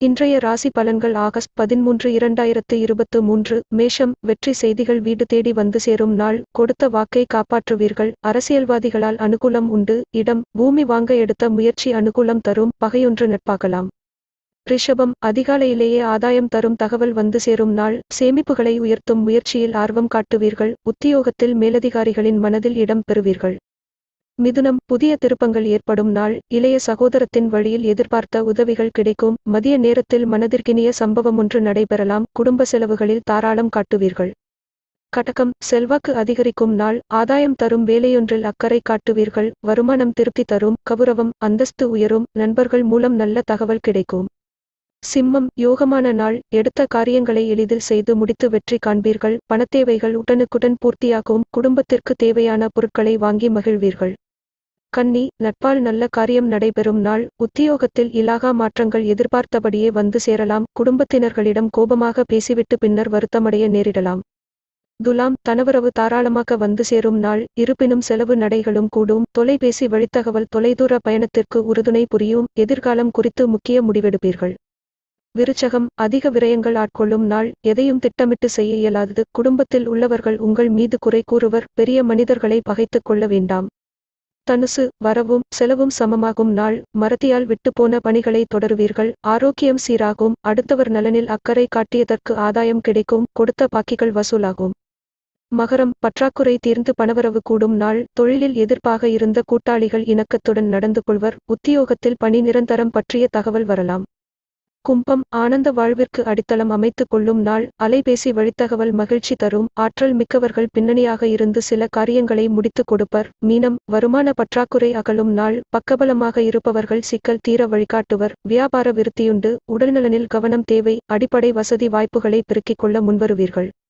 இன்றைய ராசி பலன்கள் ஆகஸ்ட் பதிமூன்று இரண்டாயிரத்து இருபத்து மூன்று மேஷம் வெற்றி செய்திகள் வீடு தேடி வந்து சேரும் நாள் கொடுத்த வாக்கை காப்பாற்றுவீர்கள் அரசியல்வாதிகளால் அனுகூலம் உண்டு இடம் பூமி வாங்க எடுத்த முயற்சி அனுகூலம் தரும் பகையொன்று நட்பாகலாம் ரிஷபம் அதிகாலையிலேயே ஆதாயம் தரும் தகவல் வந்து சேரும் நாள் சேமிப்புகளை உயர்த்தும் முயற்சியில் ஆர்வம் காட்டுவீர்கள் உத்தியோகத்தில் மேலதிகாரிகளின் மனதில் இடம் பெறுவீர்கள் மிதுனம் புதிய திருப்பங்கள் ஏற்படும் நாள் இளைய சகோதரத்தின் வழியில் எதிர்பார்த்த உதவிகள் கிடைக்கும் மதிய நேரத்தில் மனதிற்கினிய சம்பவம் ஒன்று நடைபெறலாம் குடும்ப செலவுகளில் தாராளம் காட்டுவீர்கள் கடகம் செல்வாக்கு அதிகரிக்கும் நாள் ஆதாயம் தரும் வேலையொன்றில் அக்கறை காட்டுவீர்கள் வருமானம் திருப்தி தரும் கவுரவம் அந்தஸ்து உயரும் நண்பர்கள் மூலம் நல்ல தகவல் கிடைக்கும் சிம்மம் யோகமான நாள் எடுத்த காரியங்களை எளிதில் செய்து முடித்து வெற்றி காண்பீர்கள் பணத்தேவைகள் உடனுக்குடன் பூர்த்தியாகும் குடும்பத்திற்கு தேவையான பொருட்களை வாங்கி மகிழ்வீர்கள் கன்னி நட்பால் நல்ல காரியம் நடைபெறும் நாள் உத்தியோகத்தில் இலாகா மாற்றங்கள் எதிர்பார்த்தபடியே வந்து சேரலாம் குடும்பத்தினர்களிடம் கோபமாக பேசிவிட்டு பின்னர் வருத்தமடைய நேரிடலாம் துலாம் தனவரவு தாராளமாக வந்து சேரும் நாள் இருப்பினும் செலவு நடைகளும் கூடும் தொலைபேசி வழித்தகவல் தொலைதூர பயணத்திற்கு உறுதுணை புரியும் எதிர்காலம் குறித்து முக்கிய முடிவெடுப்பீர்கள் விருச்சகம் அதிக விரயங்கள் ஆட்கொள்ளும் நாள் எதையும் திட்டமிட்டு செய்ய இயலாதது குடும்பத்தில் உள்ளவர்கள் உங்கள் மீது குறை கூறுவர் பெரிய மனிதர்களை பகைத்துக் கொள்ள வேண்டாம் தனுசு வரவும் செலவும் சமமாகும் நாள் மறதியால் விட்டுப்போன பணிகளை தொடருவீர்கள் ஆரோக்கியம் சீராகும் அடுத்தவர் நலனில் அக்கறை காட்டியதற்கு ஆதாயம் கிடைக்கும் கொடுத்த பாக்கிகள் வசூலாகும் மகரம் பற்றாக்குறை தீர்ந்து பணவரவு கூடும் நாள் தொழிலில் எதிர்ப்பாக இருந்த கூட்டாளிகள் இணக்கத்துடன் நடந்து கொள்வர் உத்தியோகத்தில் பணி நிரந்தரம் பற்றிய தகவல் வரலாம் கும்பம் ஆனந்த வாழ்விற்கு அடித்தளம் அமைத்துக் கொள்ளும் நாள் அலைபேசி வழித்தகவல் மகிழ்ச்சி தரும் ஆற்றல் மிக்கவர்கள் பின்னணியாக இருந்து சில காரியங்களை முடித்துக் கொடுப்பர் மீனம் வருமான பற்றாக்குறை அகலும் நாள் பக்கபலமாக இருப்பவர்கள் சிக்கல் தீர வழிகாட்டுவர் வியாபார விருத்தியுண்டு உடல்நலனில் கவனம் தேவை அடிப்படை வசதி வாய்ப்புகளை பெருக்கிக் கொள்ள முன்வருவீர்கள்